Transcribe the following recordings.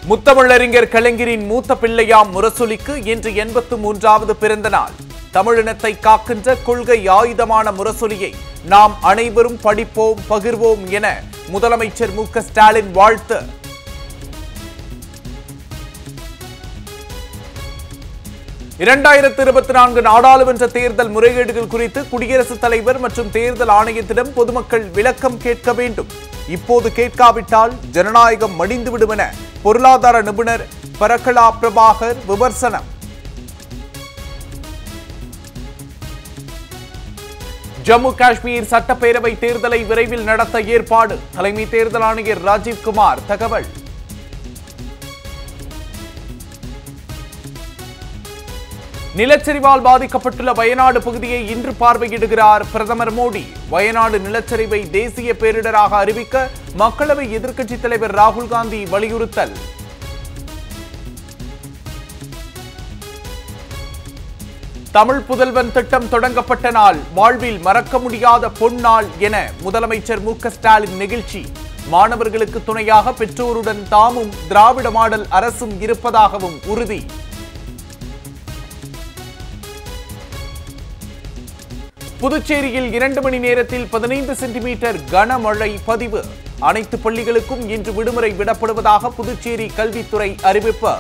முத்தமிழறிஞர் கலைஞரின் மூத்த பிள்ளையாம் முரசொலிக்கு இன்று எண்பத்து மூன்றாவது பிறந்த நாள் தமிழினத்தை காக்கின்ற கொள்கை ஆயுதமான முரசொலியை நாம் அனைவரும் படிப்போம் பகிர்வோம் என முதலமைச்சர் மு க ஸ்டாலின் வாழ்த்து இரண்டாயிரத்து இருபத்தி நான்கு நாடாளுமன்ற தேர்தல் முறைகேடுகள் குறித்து குடியரசுத் தலைவர் மற்றும் தேர்தல் ஆணையத்திடம் பொதுமக்கள் விளக்கம் கேட்க வேண்டும் இப்போது கேட்காவிட்டால் ஜனநாயகம் மடிந்துவிடும் என பொருளாதார நிபுணர் பரக்கலா பிரபாகர் விமர்சனம் ஜம்மு காஷ்மீர் சட்டப்பேரவை தேர்தலை விரைவில் நடத்த ஏற்பாடு தலைமை தேர்தல் ஆணையர் ராஜீவ்குமார் தகவல் நிலச்சரிவால் பாதிக்கப்பட்டுள்ள வயநாடு பகுதியை இன்று பார்வையிடுகிறார் பிரதமர் மோடி வயநாடு நிலச்சரிவை தேசிய பேரிடராக அறிவிக்க மக்களவை எதிர்க்கட்சித் தலைவர் ராகுல் காந்தி வலியுறுத்தல் தமிழ் புதல்வன் திட்டம் தொடங்கப்பட்ட நாள் வாழ்வில் மறக்க முடியாத பொன்னாள் என முதலமைச்சர் மு க ஸ்டாலின் நெகிழ்ச்சி மாணவர்களுக்கு துணையாக பெற்றோருடன் தாமும் திராவிட மாடல் அரசும் இருப்பதாகவும் உறுதி புதுச்சேரியில் இரண்டு மணி நேரத்தில் பதினைந்து சென்டிமீட்டர் கனமழை பதிவு அனைத்து பள்ளிகளுக்கும் இன்று விடுமுறை விடப்படுவதாக புதுச்சேரி கல்வித்துறை அறிவிப்பு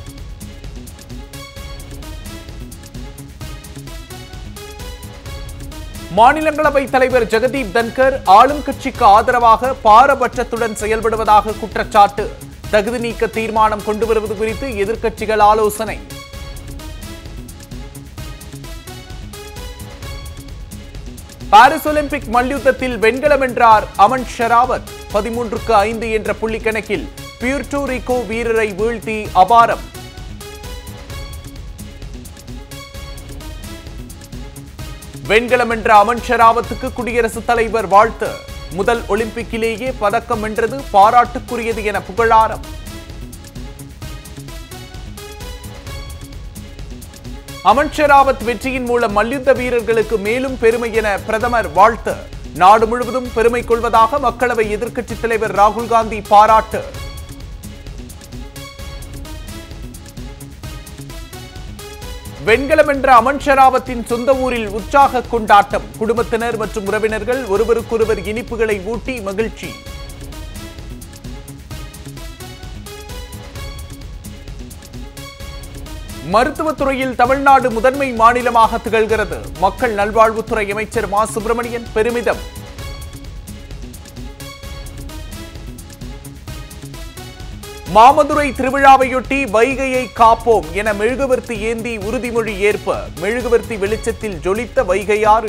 மாநிலங்களவை தலைவர் ஜெகதீப் தன்கர் ஆளும் கட்சிக்கு ஆதரவாக பாரபட்சத்துடன் செயல்படுவதாக குற்றச்சாட்டு தகுதி நீக்க தீர்மானம் கொண்டு வருவது குறித்து எதிர்க்கட்சிகள் ஆலோசனை பாரிஸ் ஒலிம்பிக் மல்யுத்தத்தில் வெண்கலம் வென்றார் அமன் ஷெராவத் பதிமூன்றுக்கு ஐந்து என்ற புள்ளி கணக்கில் பியூர்டோ ரிகோ வீரரை வீழ்த்தி அபாரம் வெண்கலம் என்ற அமன் ஷெராவத்துக்கு குடியரசுத் தலைவர் வாழ்த்து முதல் ஒலிம்பிக்கிலேயே பதக்கம் வென்றது பாராட்டுக்குரியது என புகழாரம் அமன் ஷெராவத் வெற்றியின் மூலம் மல்யுத்த வீரர்களுக்கு மேலும் பெருமை என பிரதமர் வாழ்த்து நாடு முழுவதும் பெருமை கொள்வதாக மக்களவை எதிர்க்கட்சித் தலைவர் ராகுல் காந்தி பாராட்டு வெண்கலம் என்ற அமன் ஷெராவத்தின் சொந்த ஊரில் உற்சாக கொண்டாட்டம் குடும்பத்தினர் மற்றும் உறவினர்கள் ஒருவருக்கொருவர் இனிப்புகளை ஊட்டி மகிழ்ச்சி மருத்துவத்துறையில் தமிழ்நாடு முதன்மை மாநிலமாக திகழ்கிறது மக்கள் நல்வாழ்வுத்துறை அமைச்சர் மா சுப்பிரமணியன் பெருமிதம் மாமதுரை திருவிழாவையொட்டி வைகையை காப்போம் என மெழுகுவர்த்தி ஏந்தி உறுதிமொழி ஏற்ப மெழுகுவர்த்தி வெளிச்சத்தில் ஜொலித்த வைகையாறு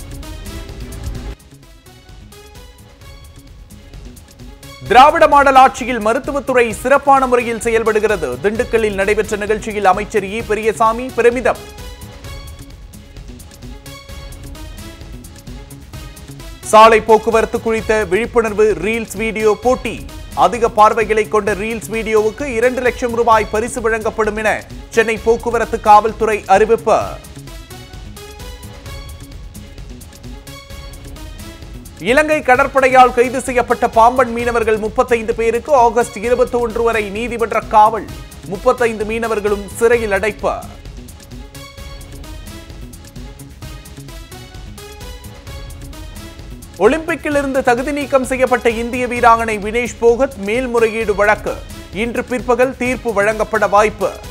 திராவிட மாடல் ஆட்சியில் மருத்துவத்துறை சிறப்பான முறையில் செயல்படுகிறது திண்டுக்கல்லில் நடைபெற்ற நிகழ்ச்சியில் அமைச்சர் இ பெரியசாமி பெருமிதம் சாலை போக்குவரத்து குறித்த விழிப்புணர்வு ரீல்ஸ் வீடியோ போட்டி அதிக பார்வைகளை கொண்ட ரீல்ஸ் வீடியோவுக்கு இரண்டு லட்சம் ரூபாய் பரிசு வழங்கப்படும் என சென்னை போக்குவரத்து காவல்துறை அறிவிப்பு இலங்கை கடற்படையால் கைது செய்யப்பட்ட பாம்பன் மீனவர்கள் முப்பத்தைந்து பேருக்கு ஆகஸ்ட் இருபத்தி ஒன்று வரை நீதிமன்ற காவல் முப்பத்தைந்து மீனவர்களும் சிறையில் அடைப்பு ஒலிம்பிக்கில் இருந்து தகுதி நீக்கம் செய்யப்பட்ட இந்திய வீராங்கனை வினேஷ் போகத் மேல்முறையீடு வழக்கு இன்று பிற்பகல் தீர்ப்பு வழங்கப்பட வாய்ப்பு